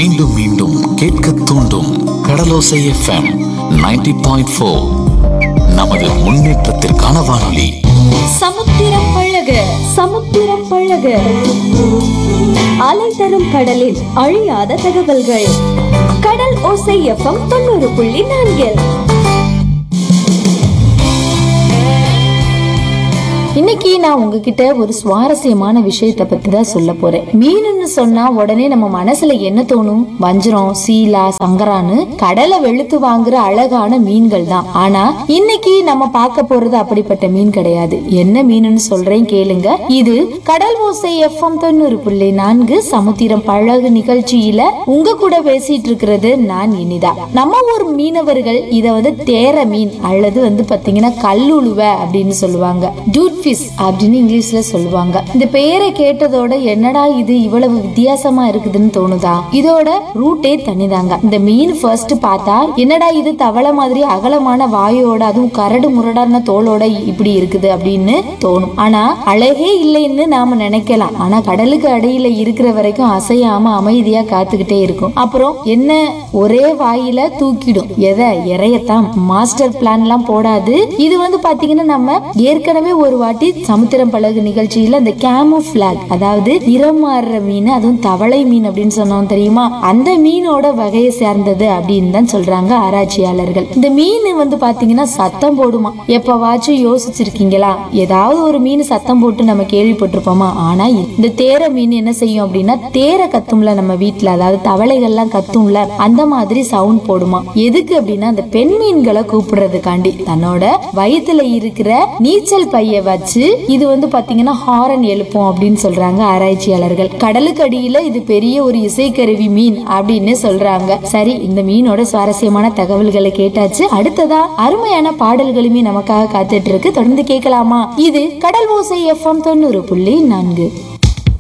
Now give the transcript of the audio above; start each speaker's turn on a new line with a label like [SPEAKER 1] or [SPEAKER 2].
[SPEAKER 1] மீண்டும் மீண்டும் கேட்க தூண்டும் கடலோசை எஃப்எம் 90.4 பாயிண்ட் ஃபோர் நமது முன்னேற்றத்திற்கான வானொலி
[SPEAKER 2] சமுத்திரம் பழக சமுத்திரம் பழக அலை தரும் கடலில் அழியாத தகவல்கள் கடல் ஓசை எஃப்எம் தொண்ணூறு புள்ளி நான்கில்
[SPEAKER 3] இன்னைக்கு நான் உங்ககிட்ட ஒரு சுவாரஸ்யமான விஷயத்தை பத்தி தான் சொல்ல போறேன் மீனுன்னு சொன்னா உடனே நம்ம மனசுல என்ன தோணும் வஞ்சரம் சீலா சங்கரான்னு கடலை வெளுத்து வாங்குற அழகான மீன்கள் தான் ஆனா இன்னைக்கு நம்ம பார்க்க போறது அப்படிப்பட்ட மீன் கிடையாது என்ன மீனுன்னு சொல்றேன் கேளுங்க இது கடல் ஓசை எஃப்எம் தொண்ணூறு புள்ளி நான்கு சமுத்திரம் பழகு நிகழ்ச்சியில உங்க கூட பேசிட்டு இருக்கிறது நான் இனிதா நம்ம ஊர் மீனவர்கள் இத வந்து தேர மீன் அல்லது வந்து பாத்தீங்கன்னா கல்லுழுவ அப்படின்னு சொல்லுவாங்க ஜூட் ஃபிஷ் அப்படின்னு இங்கிலீஷ்ல சொல்லுவாங்க இந்த பெயரை கேட்டதோட என்னடா இது இவ்வளவு வித்தியாசமா இருக்குதுன்னு தோணுதா இதோட ரூட்டே தனிதாங்க இந்த மீன் ஃபர்ஸ்ட் பார்த்தா என்னடா இது தவளை மாதிரி அகலமான வாயோட அதுவும் கரடு முரடான தோலோட இப்படி இருக்குது அப்படின்னு தோணும் ஆனா அழகே இல்லைன்னு நாம நினைக்கலாம் ஆனா கடலுக்கு அடியில இருக்கிற வரைக்கும் அசையாம அமைதியா காத்துக்கிட்டே இருக்கும் அப்புறம் என்ன ஒரே வாயில தூக்கிடும் எதை இறையத்தான் மாஸ்டர் பிளான் எல்லாம் போடாது இது வந்து பாத்தீங்கன்னா நம்ம ஏற்கனவே ஒரு வாட்டி சமுத்திரம் பழகு நிகழ்ச்சியில இந்த கேமோ பிளாக் அதாவது நிறம் மாறுற மீன் அதுவும் தவளை மீன் அப்படின்னு சொன்னோம் தெரியுமா அந்த மீனோட வகையை சேர்ந்தது அப்படின்னு தான் சொல்றாங்க ஆராய்ச்சியாளர்கள் இந்த மீன் வந்து பாத்தீங்கன்னா சத்தம் போடுமா எப்பவாச்சும் யோசிச்சிருக்கீங்களா ஏதாவது ஒரு மீன் சத்தம் போட்டு நம்ம கேள்விப்பட்டிருப்போமா ஆனா இந்த தேர மீன் என்ன செய்யும் அப்படின்னா தேர கத்தும்ல நம்ம வீட்ல அதாவது தவளைகள்லாம் கத்தும்ல அந்த மாதிரி சவுண்ட் போடுமா எதுக்கு அப்படின்னா அந்த பெண் மீன்களை கூப்பிடுறதுக்காண்டி தன்னோட வயித்துல இருக்கிற நீச்சல் பைய வச்சு இது வந்து பாத்தீங்கன்னா ஹாரன் எழுப்பும் அப்படின்னு சொல்றாங்க ஆராய்ச்சியாளர்கள் கடலுக்கு அடியில இது பெரிய ஒரு இசைக்கருவி மீன் அப்படின்னு சொல்றாங்க சரி இந்த மீனோட சுவாரஸ்யமான தகவல்களை கேட்டாச்சு அடுத்ததா அருமையான பாடல்களுமே நமக்காக காத்துட்டு இருக்கு தொடர்ந்து கேட்கலாமா இது கடல் ஓசை எஃப்எம் தொண்ணூறு புள்ளி நான்கு